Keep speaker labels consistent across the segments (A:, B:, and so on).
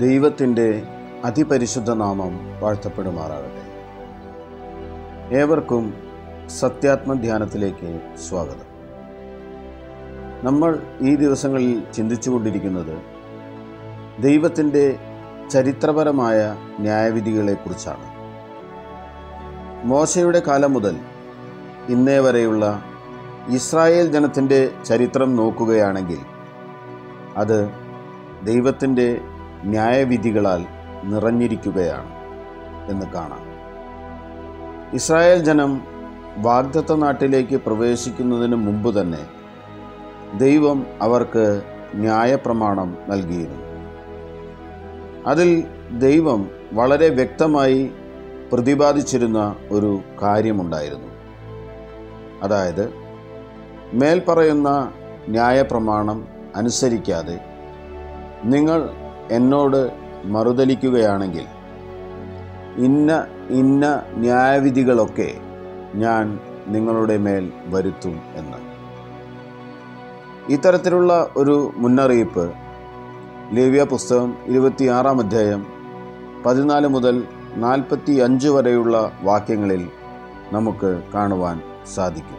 A: ദൈവത്തിൻ്റെ അതിപരിശുദ്ധ നാമം വാഴ്ത്തപ്പെടുമാറാകട്ടെ ഏവർക്കും സത്യാത്മധ്യാനത്തിലേക്ക് സ്വാഗതം നമ്മൾ ഈ ദിവസങ്ങളിൽ ചിന്തിച്ചുകൊണ്ടിരിക്കുന്നത് ദൈവത്തിൻ്റെ ചരിത്രപരമായ ന്യായവിധികളെക്കുറിച്ചാണ് മോശയുടെ കാലം മുതൽ ഇന്നേ വരെയുള്ള ഇസ്രായേൽ ജനത്തിൻ്റെ ചരിത്രം നോക്കുകയാണെങ്കിൽ അത് ദൈവത്തിൻ്റെ ന്യായവിധികളാൽ നിറഞ്ഞിരിക്കുകയാണ് എന്ന് കാണാം ഇസ്രായേൽ ജനം വാഗ്ദത്ത നാട്ടിലേക്ക് പ്രവേശിക്കുന്നതിന് മുമ്പ് തന്നെ ദൈവം അവർക്ക് ന്യായപ്രമാണം നൽകിയിരുന്നു അതിൽ ദൈവം വളരെ വ്യക്തമായി പ്രതിപാദിച്ചിരുന്ന ഒരു കാര്യമുണ്ടായിരുന്നു അതായത് മേൽപ്പറയുന്ന ന്യായപ്രമാണം അനുസരിക്കാതെ നിങ്ങൾ എന്നോട് മറുതലിക്കുകയാണെങ്കിൽ ഇന്ന ഇന്ന ന്യായവിധികളൊക്കെ ഞാൻ നിങ്ങളുടെ മേൽ വരുത്തും എന്ന് ഇത്തരത്തിലുള്ള ഒരു മുന്നറിയിപ്പ് ലേവ്യ പുസ്തകം ഇരുപത്തിയാറാം അധ്യായം പതിനാല് മുതൽ നാൽപ്പത്തി അഞ്ച് വരെയുള്ള വാക്യങ്ങളിൽ നമുക്ക് കാണുവാൻ സാധിക്കും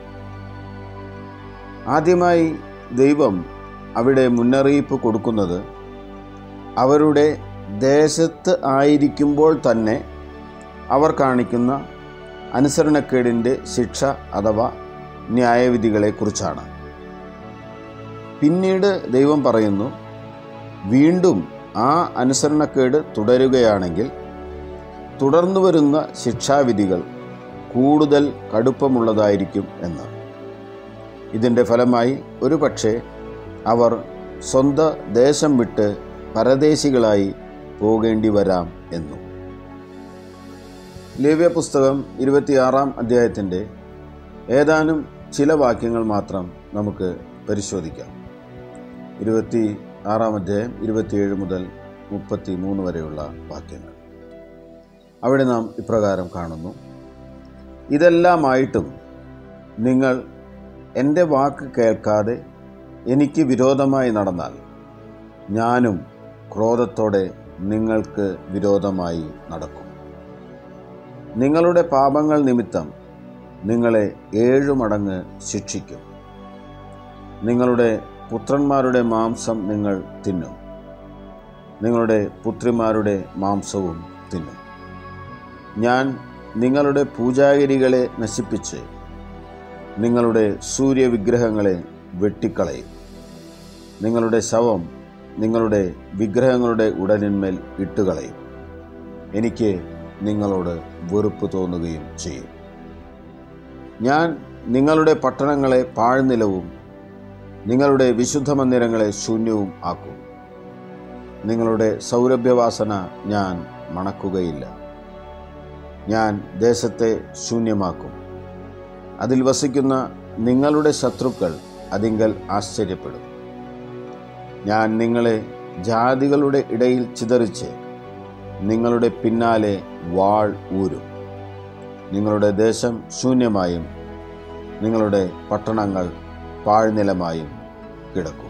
A: ആദ്യമായി ദൈവം അവിടെ മുന്നറിയിപ്പ് കൊടുക്കുന്നത് അവരുടെ ദേശത്ത് ആയിരിക്കുമ്പോൾ തന്നെ അവർ കാണിക്കുന്ന അനുസരണക്കേടിൻ്റെ ശിക്ഷ അഥവാ ന്യായവിധികളെക്കുറിച്ചാണ് പിന്നീട് ദൈവം പറയുന്നു വീണ്ടും ആ അനുസരണക്കേട് തുടരുകയാണെങ്കിൽ തുടർന്നു വരുന്ന ശിക്ഷാവിധികൾ കൂടുതൽ കടുപ്പമുള്ളതായിരിക്കും എന്ന് ഇതിൻ്റെ ഫലമായി ഒരുപക്ഷെ അവർ സ്വന്ത ദേശം വിട്ട് പരദേശികളായി പോകേണ്ടി വരാം എന്നും ലേവ്യ പുസ്തകം ഇരുപത്തിയാറാം അധ്യായത്തിൻ്റെ ഏതാനും ചില വാക്യങ്ങൾ മാത്രം നമുക്ക് പരിശോധിക്കാം ഇരുപത്തി ആറാം അധ്യായം ഇരുപത്തിയേഴ് മുതൽ മുപ്പത്തി മൂന്ന് വരെയുള്ള വാക്യങ്ങൾ അവിടെ നാം ഇപ്രകാരം കാണുന്നു ഇതെല്ലാമായിട്ടും നിങ്ങൾ എൻ്റെ വാക്ക് കേൾക്കാതെ എനിക്ക് വിരോധമായി നടന്നാൽ ഞാനും ക്രോധത്തോടെ നിങ്ങൾക്ക് വിരോധമായി നടക്കും നിങ്ങളുടെ പാപങ്ങൾ നിമിത്തം നിങ്ങളെ ഏഴു മടങ്ങ് ശിക്ഷിക്കും നിങ്ങളുടെ പുത്രന്മാരുടെ മാംസം നിങ്ങൾ തിന്നും നിങ്ങളുടെ പുത്രിമാരുടെ മാംസവും തിന്നും ഞാൻ നിങ്ങളുടെ പൂജാഗിരികളെ നശിപ്പിച്ച് നിങ്ങളുടെ സൂര്യവിഗ്രഹങ്ങളെ വെട്ടിക്കളയും നിങ്ങളുടെ ശവം നിങ്ങളുടെ വിഗ്രഹങ്ങളുടെ ഉടലിന്മേൽ ഇട്ടുകളയും എനിക്ക് നിങ്ങളോട് വെറുപ്പ് തോന്നുകയും ചെയ്യും ഞാൻ നിങ്ങളുടെ പട്ടണങ്ങളെ പാഴ്നിലവും നിങ്ങളുടെ വിശുദ്ധ മന്ദിരങ്ങളെ ശൂന്യവും ആക്കും നിങ്ങളുടെ സൗരഭ്യവാസന ഞാൻ മണക്കുകയില്ല ഞാൻ ദേശത്തെ ശൂന്യമാക്കും അതിൽ വസിക്കുന്ന നിങ്ങളുടെ ശത്രുക്കൾ അതിങ്കൽ ആശ്ചര്യപ്പെടും ഞാൻ നിങ്ങളെ ജാതികളുടെ ഇടയിൽ ചിതറിച്ച് നിങ്ങളുടെ പിന്നാലെ വാൾ ഊരും നിങ്ങളുടെ ദേശം ശൂന്യമായും നിങ്ങളുടെ പട്ടണങ്ങൾ പാഴ്നിലമായും കിടക്കും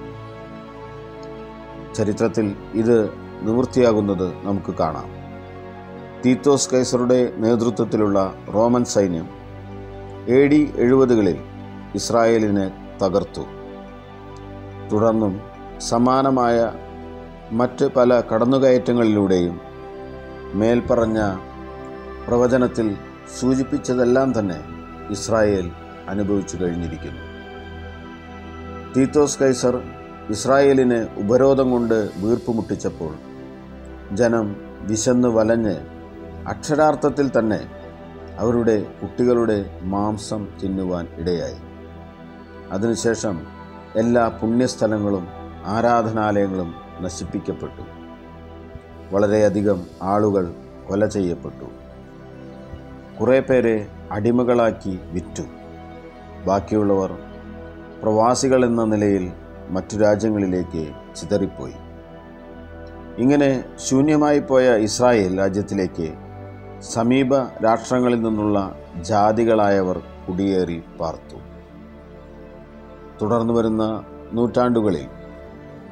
A: ചരിത്രത്തിൽ ഇത് നിവൃത്തിയാകുന്നത് നമുക്ക് കാണാം തീത്തോസ് കൈസറുടെ നേതൃത്വത്തിലുള്ള റോമൻ സൈന്യം എ ഡി എഴുപതുകളിൽ ഇസ്രായേലിനെ തകർത്തു തുടർന്നും സമാനമായ മറ്റ് പല കടന്നുകയറ്റങ്ങളിലൂടെയും മേൽപ്പറഞ്ഞ പ്രവചനത്തിൽ സൂചിപ്പിച്ചതെല്ലാം തന്നെ ഇസ്രായേൽ അനുഭവിച്ചു കഴിഞ്ഞിരിക്കുന്നു തീത്തോസ് കൈസർ ഇസ്രായേലിന് ഉപരോധം കൊണ്ട് വീർപ്പുമുട്ടിച്ചപ്പോൾ ജനം വിശന്ന് വലഞ്ഞ് അക്ഷരാർത്ഥത്തിൽ തന്നെ അവരുടെ കുട്ടികളുടെ മാംസം തിന്നുവാൻ ഇടയായി അതിനുശേഷം എല്ലാ പുണ്യസ്ഥലങ്ങളും ആരാധനാലയങ്ങളും നശിപ്പിക്കപ്പെട്ടു വളരെയധികം ആളുകൾ കൊല ചെയ്യപ്പെട്ടു കുറേ പേരെ അടിമകളാക്കി വിറ്റു ബാക്കിയുള്ളവർ പ്രവാസികൾ എന്ന നിലയിൽ മറ്റു രാജ്യങ്ങളിലേക്ക് ചിതറിപ്പോയി ഇങ്ങനെ ശൂന്യമായി പോയ ഇസ്രായേൽ രാജ്യത്തിലേക്ക് സമീപ രാഷ്ട്രങ്ങളിൽ നിന്നുള്ള ജാതികളായവർ കുടിയേറി പാർത്തു തുടർന്നു വരുന്ന നൂറ്റാണ്ടുകളിൽ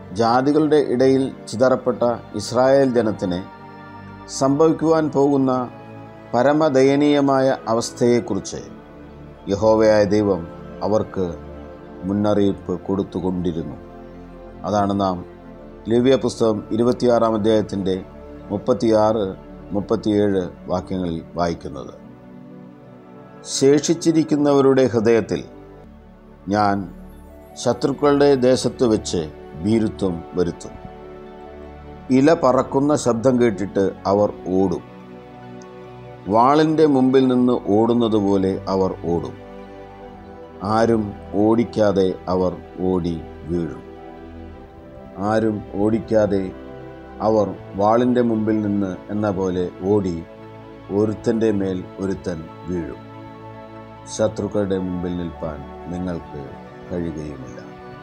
A: ജാതികളുടെ ഇടയിൽ ചിതറപ്പെട്ട ഇസ്രായേൽ ജനത്തിന് സംഭവിക്കുവാൻ പോകുന്ന പരമദയനീയമായ അവസ്ഥയെക്കുറിച്ച് യഹോവയായ ദൈവം അവർക്ക് മുന്നറിയിപ്പ് കൊടുത്തുകൊണ്ടിരുന്നു അതാണ് നാം ലിവ്യ പുസ്തകം ഇരുപത്തിയാറാം അധ്യായത്തിൻ്റെ മുപ്പത്തിയാറ് മുപ്പത്തിയേഴ് വാക്യങ്ങളിൽ വായിക്കുന്നത് ശേഷിച്ചിരിക്കുന്നവരുടെ ഹൃദയത്തിൽ ഞാൻ ശത്രുക്കളുടെ ദേശത്ത് വെച്ച് ഭീരുത്വം വരുത്തും ഇല പറക്കുന്ന ശബ്ദം കേട്ടിട്ട് അവർ ഓടും വാളിൻ്റെ മുമ്പിൽ നിന്ന് ഓടുന്നത് പോലെ അവർ ഓടും ആരും ഓടിക്കാതെ അവർ ഓടി വീഴും ആരും ഓടിക്കാതെ അവർ വാളിൻ്റെ മുമ്പിൽ നിന്ന് എന്ന പോലെ ഓടി ഒരുത്തൻ്റെ മേൽ ഒരുത്തൻ വീഴും ശത്രുക്കളുടെ മുമ്പിൽ നിൽപ്പാൻ നിങ്ങൾക്ക് കഴിയുകയുമില്ല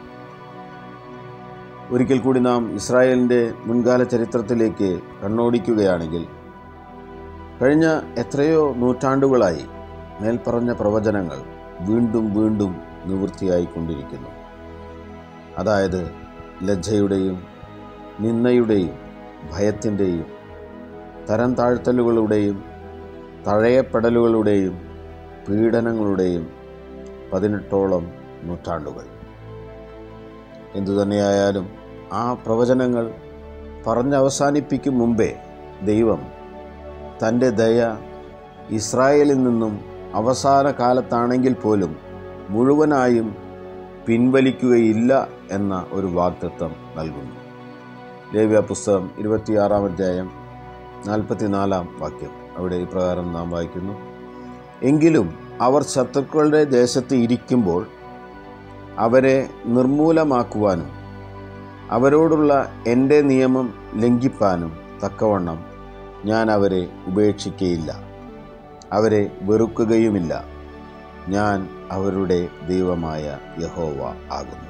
A: ഒരിക്കൽ കൂടി നാം ഇസ്രായേലിൻ്റെ മുൻകാല ചരിത്രത്തിലേക്ക് കണ്ണോടിക്കുകയാണെങ്കിൽ കഴിഞ്ഞ എത്രയോ നൂറ്റാണ്ടുകളായി മേൽപ്പറഞ്ഞ പ്രവചനങ്ങൾ വീണ്ടും വീണ്ടും നിവൃത്തിയായിക്കൊണ്ടിരിക്കുന്നു അതായത് ലജ്ജയുടെയും നിന്ദയുടെയും ഭയത്തിൻ്റെയും തരം താഴ്ത്തലുകളുടെയും തഴയപ്പെടലുകളുടെയും പീഡനങ്ങളുടെയും പതിനെട്ടോളം നൂറ്റാണ്ടുകൾ എന്തുതന്നെയായാലും ആ പ്രവചനങ്ങൾ പറഞ്ഞവസാനിപ്പിക്കും മുമ്പേ ദൈവം തൻ്റെ ദയ ഇസ്രായേലിൽ നിന്നും അവസാന കാലത്താണെങ്കിൽ പോലും മുഴുവനായും പിൻവലിക്കുകയില്ല എന്ന ഒരു വാഗ്ദത്വം നൽകുന്നു ലേവ്യ പുസ്തകം ഇരുപത്തിയാറാം അധ്യായം നാൽപ്പത്തിനാലാം വാക്യം അവിടെ ഇപ്രകാരം നാം വായിക്കുന്നു എങ്കിലും അവർ ശത്രുക്കളുടെ ദേശത്ത് ഇരിക്കുമ്പോൾ അവരെ നിർമൂലമാക്കുവാനും അവരോടുള്ള എൻ്റെ നിയമം ലംഘിപ്പാനും തക്കവണ്ണം ഞാൻ അവരെ ഉപേക്ഷിക്കയില്ല അവരെ വെറുക്കുകയുമില്ല ഞാൻ അവരുടെ ദൈവമായ യഹോവ ആകുന്നു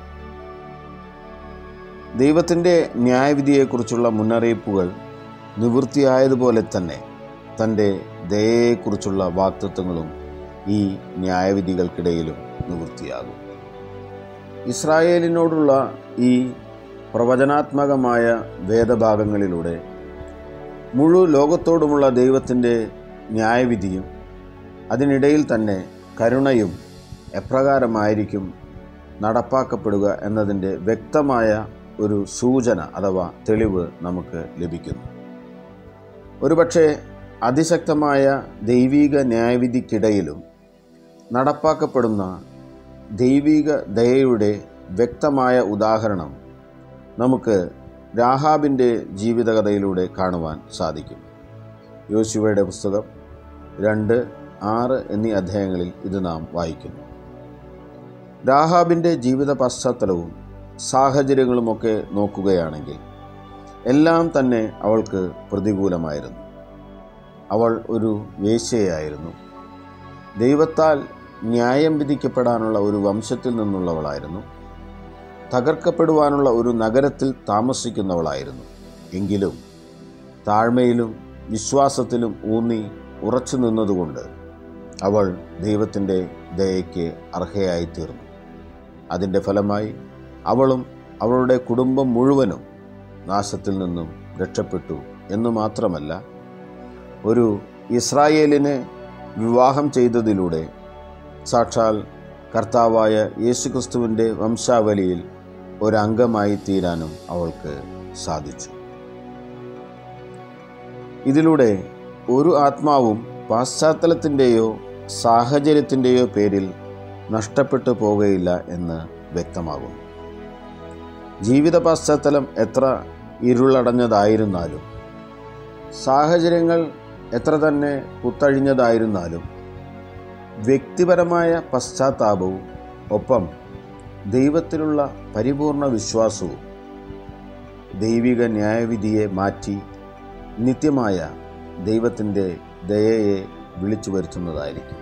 A: ദൈവത്തിൻ്റെ ന്യായവിധിയെക്കുറിച്ചുള്ള മുന്നറിയിപ്പുകൾ നിവൃത്തിയായതുപോലെ തന്നെ തൻ്റെ ദയയെക്കുറിച്ചുള്ള വാക്തത്വങ്ങളും ഈ ന്യായവിധികൾക്കിടയിലും നിവൃത്തിയാകും ഇസ്രായേലിനോടുള്ള ഈ പ്രവചനാത്മകമായ വേദഭാഗങ്ങളിലൂടെ മുഴു ലോകത്തോടുമുള്ള ദൈവത്തിൻ്റെ ന്യായവിധിയും അതിനിടയിൽ തന്നെ കരുണയും എപ്രകാരമായിരിക്കും നടപ്പാക്കപ്പെടുക എന്നതിൻ്റെ വ്യക്തമായ ഒരു സൂചന അഥവാ തെളിവ് നമുക്ക് ലഭിക്കുന്നു ഒരുപക്ഷെ അതിശക്തമായ ദൈവീക ന്യായവിധിക്കിടയിലും നടപ്പാക്കപ്പെടുന്ന ദൈവിക ദയയുടെ വ്യക്തമായ ഉദാഹരണം നമുക്ക് രാഹാബിൻ്റെ ജീവിതകഥയിലൂടെ കാണുവാൻ സാധിക്കും യോശുവയുടെ പുസ്തകം രണ്ട് ആറ് എന്നീ അധ്യായങ്ങളിൽ ഇത് നാം വായിക്കുന്നു രാഹാബിൻ്റെ ജീവിത പശ്ചാത്തലവും സാഹചര്യങ്ങളുമൊക്കെ നോക്കുകയാണെങ്കിൽ എല്ലാം തന്നെ അവൾക്ക് പ്രതികൂലമായിരുന്നു അവൾ ഒരു വേശ്യയായിരുന്നു ദൈവത്താൽ ന്യായം വിധിക്കപ്പെടാനുള്ള ഒരു വംശത്തിൽ നിന്നുള്ളവളായിരുന്നു തകർക്കപ്പെടുവാനുള്ള ഒരു നഗരത്തിൽ താമസിക്കുന്നവളായിരുന്നു എങ്കിലും താഴ്മയിലും വിശ്വാസത്തിലും ഊന്നി ഉറച്ചു നിന്നതുകൊണ്ട് അവൾ ദൈവത്തിൻ്റെ ദയയ്ക്ക് അർഹയായിത്തീർന്നു അതിൻ്റെ ഫലമായി അവളും അവളുടെ കുടുംബം മുഴുവനും നാശത്തിൽ നിന്നും രക്ഷപ്പെട്ടു എന്നു മാത്രമല്ല ഒരു ഇസ്രായേലിനെ വിവാഹം ചെയ്തതിലൂടെ സാക്ഷാൽ കർത്താവായ യേശുക്രിസ്തുവിൻ്റെ വംശാവലിയിൽ ഒരംഗമായി തീരാനും അവൾക്ക് സാധിച്ചു ഇതിലൂടെ ഒരു ആത്മാവും പാശ്ചാത്തലത്തിൻ്റെയോ സാഹചര്യത്തിൻ്റെയോ പേരിൽ നഷ്ടപ്പെട്ടു പോകുകയില്ല എന്ന് വ്യക്തമാകുന്നു ജീവിത പശ്ചാത്തലം എത്ര ഇരുളടഞ്ഞതായിരുന്നാലും സാഹചര്യങ്ങൾ എത്ര തന്നെ കുത്തഴിഞ്ഞതായിരുന്നാലും വ്യക്തിപരമായ പശ്ചാത്താപവും ഒപ്പം ദൈവത്തിലുള്ള പരിപൂർണ വിശ്വാസവും ദൈവിക ന്യായവിധിയെ മാറ്റി നിത്യമായ ദൈവത്തിൻ്റെ ദയയെ വിളിച്ചു വരുത്തുന്നതായിരിക്കും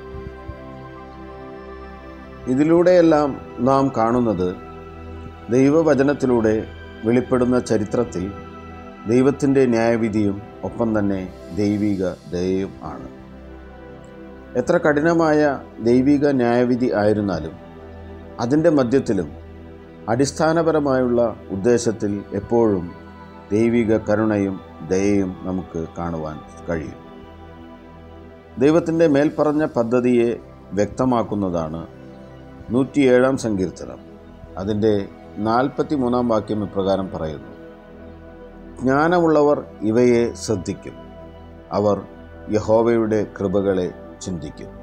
A: ഇതിലൂടെയെല്ലാം നാം കാണുന്നത് ദൈവവചനത്തിലൂടെ വെളിപ്പെടുന്ന ചരിത്രത്തിൽ ദൈവത്തിൻ്റെ ന്യായവിധിയും ഒപ്പം തന്നെ ദൈവിക ദയയും ആണ് എത്ര കഠിനമായ ദൈവിക ന്യായവിധി ആയിരുന്നാലും അതിൻ്റെ മധ്യത്തിലും അടിസ്ഥാനപരമായുള്ള ഉദ്ദേശത്തിൽ എപ്പോഴും ദൈവിക കരുണയും ദയയും നമുക്ക് കാണുവാൻ കഴിയും ദൈവത്തിൻ്റെ മേൽപ്പറഞ്ഞ പദ്ധതിയെ വ്യക്തമാക്കുന്നതാണ് നൂറ്റിയേഴാം സങ്കീർത്തനം അതിൻ്റെ നാൽപ്പത്തി മൂന്നാം വാക്യം ഇപ്രകാരം പറയുന്നു ജ്ഞാനമുള്ളവർ ഇവയെ ശ്രദ്ധിക്കും അവർ യഹോവയുടെ കൃപകളെ ചിന്തിക്കും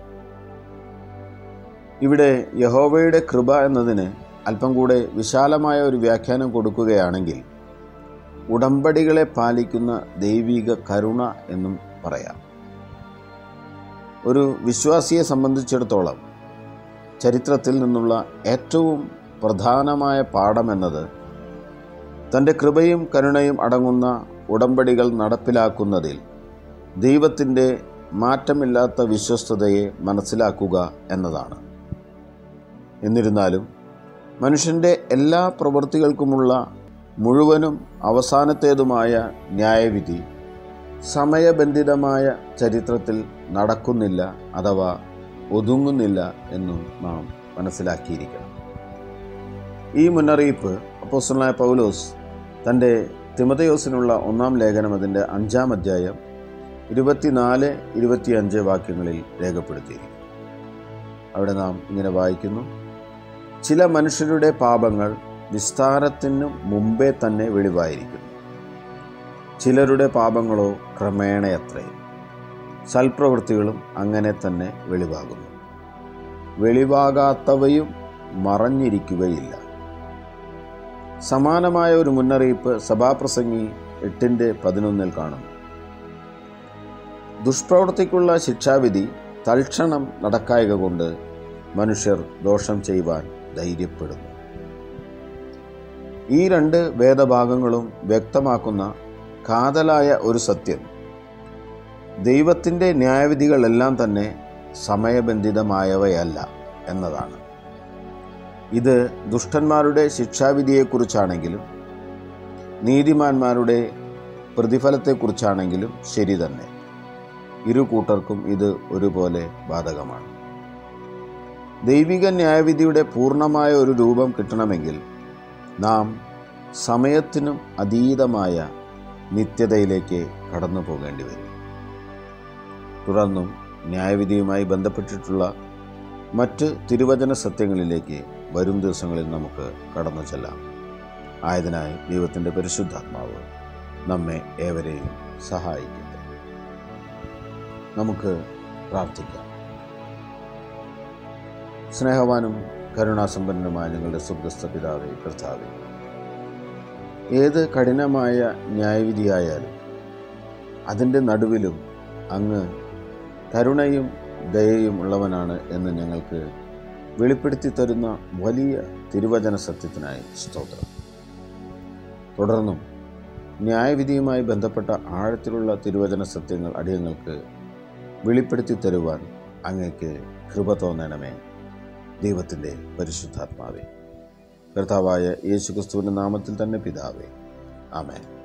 A: ഇവിടെ യഹോവയുടെ കൃപ എന്നതിന് അല്പം കൂടെ വിശാലമായ ഒരു വ്യാഖ്യാനം കൊടുക്കുകയാണെങ്കിൽ ഉടമ്പടികളെ പാലിക്കുന്ന ദൈവിക കരുണ എന്നും പറയാം ഒരു വിശ്വാസിയെ സംബന്ധിച്ചിടത്തോളം ചരിത്രത്തിൽ നിന്നുള്ള ഏറ്റവും പ്രധാനമായ പാഠമെന്നത് തൻ്റെ കൃപയും കരുണയും അടങ്ങുന്ന ഉടമ്പടികൾ നടപ്പിലാക്കുന്നതിൽ ദൈവത്തിൻ്റെ മാറ്റമില്ലാത്ത വിശ്വസ്തതയെ മനസ്സിലാക്കുക എന്നതാണ് എന്നിരുന്നാലും മനുഷ്യൻ്റെ എല്ലാ പ്രവൃത്തികൾക്കുമുള്ള മുഴുവനും അവസാനത്തേതുമായ ന്യായവിധി സമയബന്ധിതമായ ചരിത്രത്തിൽ നടക്കുന്നില്ല അഥവാ ഒതുങ്ങുന്നില്ല എന്നും നാം മനസ്സിലാക്കിയിരിക്കണം ഈ മുന്നറിയിപ്പ് അപ്പോസ്റ്റലായ പൗലോസ് തൻ്റെ തിമതയോസിനുള്ള ഒന്നാം ലേഖനം അതിൻ്റെ അഞ്ചാം അധ്യായം ഇരുപത്തിനാല് ഇരുപത്തിയഞ്ച് വാക്യങ്ങളിൽ രേഖപ്പെടുത്തിയിരിക്കുന്നു അവിടെ നാം ഇങ്ങനെ വായിക്കുന്നു ചില മനുഷ്യരുടെ പാപങ്ങൾ വിസ്താരത്തിനു മുമ്പേ തന്നെ വെളിവായിരിക്കുന്നു ചിലരുടെ പാപങ്ങളോ ക്രമേണയത്രേ സൽപ്രവൃത്തികളും അങ്ങനെ തന്നെ വെളിവാകുന്നു വെളിവാകാത്തവയും മറഞ്ഞിരിക്കുകയില്ല സമാനമായ ഒരു മുന്നറിയിപ്പ് സഭാപ്രസംഗി എട്ടിൻ്റെ പതിനൊന്നിൽ കാണുന്നു ദുഷ്പ്രവൃത്തിക്കുള്ള ശിക്ഷാവിധി തൽക്ഷണം നടക്കായക കൊണ്ട് മനുഷ്യർ ദോഷം ചെയ്യുവാൻ ധൈര്യപ്പെടുന്നു ഈ രണ്ട് വേദഭാഗങ്ങളും വ്യക്തമാക്കുന്ന കാതലായ ഒരു സത്യം ദൈവത്തിൻ്റെ ന്യായവിധികളെല്ലാം തന്നെ സമയബന്ധിതമായവയല്ല എന്നതാണ് ഇത് ദുഷ്ടന്മാരുടെ ശിക്ഷാവിധിയെക്കുറിച്ചാണെങ്കിലും നീതിമാന്മാരുടെ പ്രതിഫലത്തെക്കുറിച്ചാണെങ്കിലും ശരി തന്നെ ഇരു കൂട്ടർക്കും ഇത് ഒരുപോലെ ബാധകമാണ് ദൈവിക ന്യായവിധിയുടെ പൂർണ്ണമായ ഒരു രൂപം കിട്ടണമെങ്കിൽ നാം സമയത്തിനും അതീതമായ നിത്യതയിലേക്ക് കടന്നു പോകേണ്ടി വരും തുടർന്നും ന്യായവിധിയുമായി ബന്ധപ്പെട്ടിട്ടുള്ള മറ്റ് തിരുവചന സത്യങ്ങളിലേക്ക് വരും ദിവസങ്ങളിൽ നമുക്ക് കടന്നു ചെല്ലാം ആയതിനായി ദൈവത്തിൻ്റെ പരിശുദ്ധാത്മാവ് നമ്മെ ഏവരെയും സഹായിക്കട്ടെ നമുക്ക് പ്രാർത്ഥിക്കാം സ്നേഹവാനും കരുണാസമ്പന്നനുമായ നിങ്ങളുടെ സുഗ്രസ്ത പിതാവേ കർത്താവേ ഏത് കഠിനമായ ന്യായവിധിയായാലും അതിൻ്റെ നടുവിലും അങ്ങ് കരുണയും ദയയും ഉള്ളവനാണ് എന്ന് ഞങ്ങൾക്ക് വെളിപ്പെടുത്തി തരുന്ന വലിയ തിരുവചന സത്യത്തിനായി സ്തോത്രം തുടർന്നും ന്യായവിധിയുമായി ബന്ധപ്പെട്ട ആഴത്തിലുള്ള തിരുവചന സത്യങ്ങൾ അടിയങ്ങൾക്ക് വെളിപ്പെടുത്തി തരുവാൻ അങ്ങേക്ക് കൃപ തോന്നണമേ ദൈവത്തിൻ്റെ പരിശുദ്ധാത്മാവേ കർത്താവായ യേശുക്രിസ്തുവിൻ്റെ നാമത്തിൽ തന്നെ പിതാവേ ആമേൻ